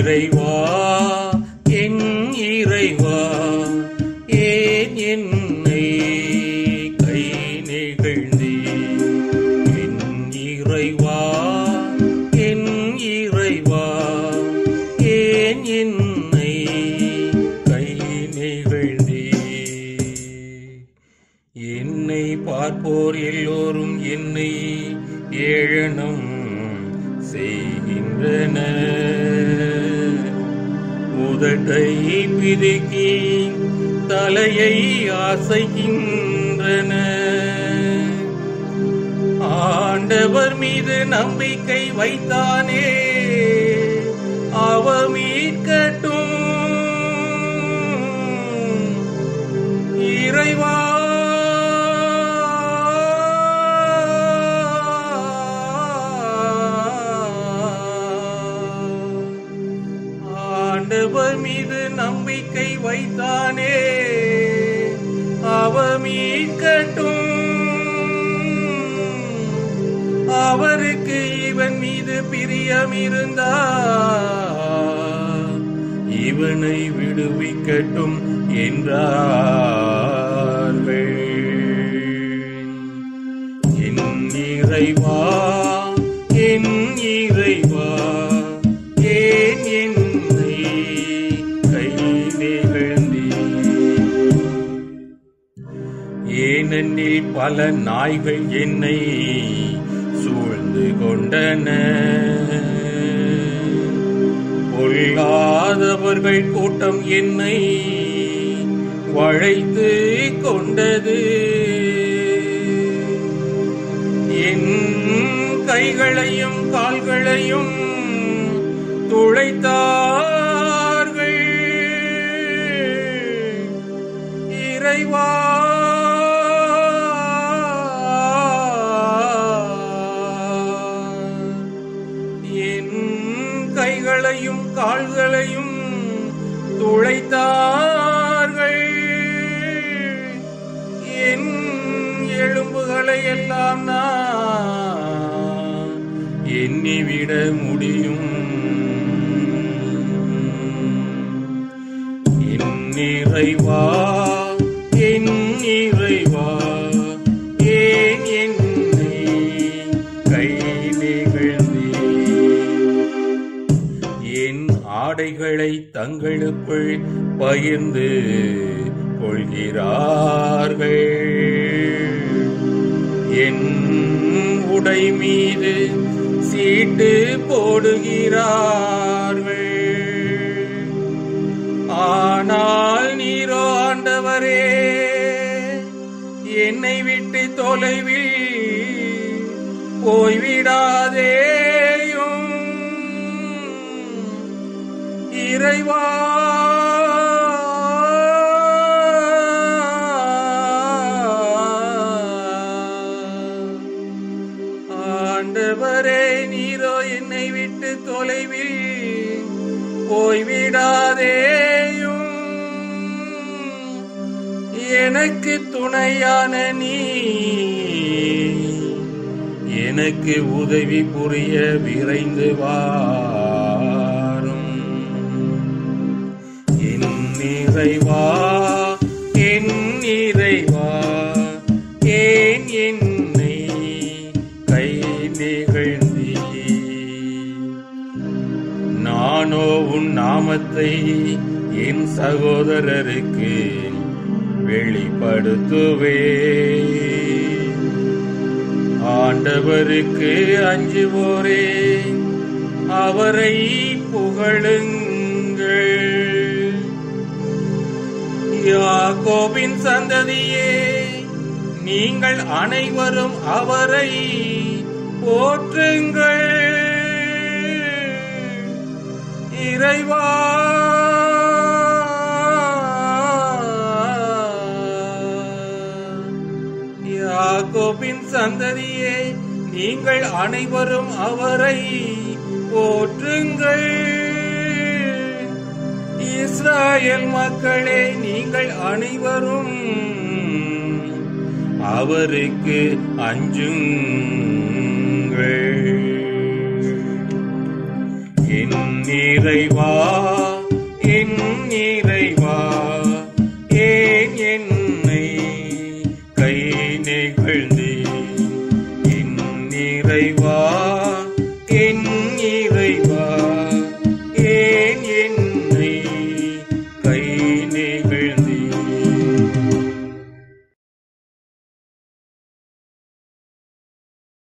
இறைவா என் இறைவா ஏன் என்னை கை நெகிழ்ந்தே என் இறைவா என் இறைவா ஏன் என்னை கை நெகிழ்ந்தே என்னை பார்ப்போர் எல்லோரும் என்னை ஏழனம் செய்கின்றனர் உதட்டை பிதுக்கி தலையை அசைக்கின்றன ஆண்டவர் மீது நம்பிக்கை வைத்தானே அவ மீட்கட்டும் இறைவா ஆண்டவர் மீது நம்பிக்கை வைத்தானே அவ மீட்கட்டும் அவருக்கு இவன் மீது பிரியம் இருந்தா இவனை விடுவிக்கட்டும் என்றார்கள் என் இறைவா என் இறைவா ஏன் என்னை கை நெகிழ்ந்தீ ஏனெனில் பல நாய்கள் என்னை சூழ்ந்து கொண்டன பொல்லாதவர்கள் கூட்டம் என்னை வளைத்து கொண்டது என் கைகளையும் கால்களையும் துளைத்தார்கள் இறைவா என் கைகளையும் கால்களையும் துளைத்தார்கள் என் எலும்புகளை எல்லாம் நான் எண்ணிவிட முடியும் என் இறைவா என் இறைவா ஏன் என்னை கை நெகிழ்ந்தே என் ஆடைகளை தங்களுக்குள் பகிர்ந்து கொள்கிறார்கள் என் உடை மீது சீட்டு போடுகிறார்கள் ஆனால் நீரோ ஆண்டவரே என்னை விட்டு தொலைவில் போய்விடாதேயும் இறைவா ஆண்டவரே நீரோ என்னை விட்டு தொலைவில் போய்விடாதேயும் எனக்கு துணையான நீ எனக்கு உதவி புரிய விரைந்து வாரும் என் இறைவா என் இறைவா ஏன் என்னை கை நிகழ்ந்தீ நானோ உன் நாமத்தை என் சகோதரருக்கு வெளிப்படுத்துவே ஆண்டவருக்கு அஞ்சுவோரே அவரை புகழுங்கள் யாக்கோபின் சந்ததியே நீங்கள் அனைவரும் அவரை போற்றுங்கள் இறைவா யாக்கோபின் சந்ததியே நீங்கள் அனைவரும் அவரை போற்றுங்கள் இஸ்ராயல் மக்களே நீங்கள் அனைவரும் அவருக்கு அஞ்சுங்கள் என் நிறைவா